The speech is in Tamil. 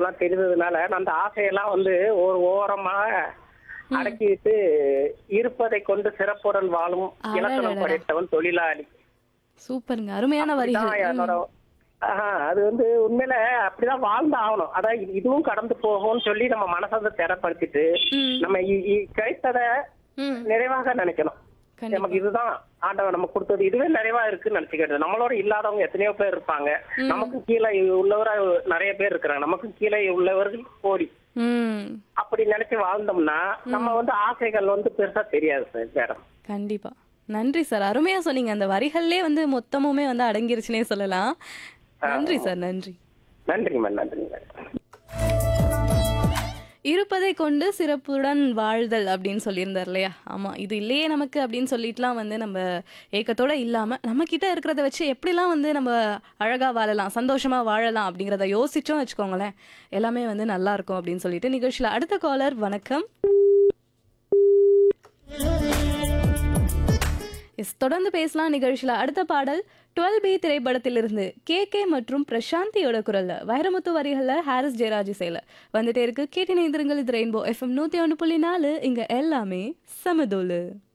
எல்லாம் தெரிந்ததுனால நான் அந்த ஆசையெல்லாம் வந்து ஒரு ஓரமா அடக்கிட்டு இருப்பதை கொண்டு சிறப்புடன் வாழும் இலக்கணம் அடடடடா. படைத்தவன் தொழிலாளி சூப்பருங்க அருமையான வரிகள் அப்படிதான் என்னோட ஆஹா, அது வந்து உண்மையில அப்படிதான் வாழ்ந்து ஆகணும் அதான் இது- இதுவும் கடந்து போகும்னு சொல்லி நம்ம மனசை வந்து திடப்படுத்திட்டு ம். நம்ம இ- இ- கிடைத்தத ம் நிறைவாக நினைக்கணும் கண்டிப்பா நமக்கு இதுதான் ஆண்டவன் நமக்கு கொடுத்தது இதுவே நிறைவா இருக்குன்னு நினைச்சுக்கிறது நம்மளோட இல்லாதவங்க எத்தனையோ பேர் இருப்பாங்க நமக்கு கீழே உள்ளவரா நிறைய பேர் இருக்கிறாங்க நமக்கு கீழே உள்ளவர்கள் கோடி ம் அப்படி நினைச்சு வாழ்ந்தோம்னா நம்ம வந்து ஆசைகள் வந்து பெருசா தெரியாது சார் மேடம் கண்டிப்பா நன்றி சார் அருமையா சொன்னீங்க அந்த வரிகள்லே வந்து மொத்தமுமே வந்து அடங்கிருச்சுனே சொல்லலாம் நன்றி சார் நன்றி நன்றிங்க மேம் நன்றிங்க மேடம் இருப்பதை கொண்டு சிறப்புடன் வாழ்தல் அப்படின்னு சொல்லியிருந்தார் இல்லையா ஆமா இது இல்லையே நமக்கு அப்படின்னு சொல்லிட்டுலாம் வந்து நம்ம ஏக்கத்தோட இல்லாம நம்ம கிட்ட இருக்கிறத வச்சு எப்படிலாம் வந்து நம்ம அழகா வாழலாம் சந்தோஷமா வாழலாம் அப்படிங்கிறத யோசிச்சோம் வச்சுக்கோங்களேன் எல்லாமே வந்து நல்லா இருக்கும் அப்படின்னு சொல்லிட்டு நிகழ்ச்சியில அடுத்த காலர் வணக்கம் எஸ் தொடர்ந்து பேசலாம் நிகழ்ச்சியில அடுத்த பாடல் டுவெல் பி திரைப்படத்திலிருந்து கே கே மற்றும் பிரசாந்தியோட குரல்ல வைரமுத்து வரிகள்ல ஹாரிஸ் ஜெயராஜ் இசையில வந்துட்டே இருக்கு கேட்டினை இது ரெயின்போ எஃப்எம் நூத்தி ஒன்று புள்ளி நாலு இங்க எல்லாமே சமதோலு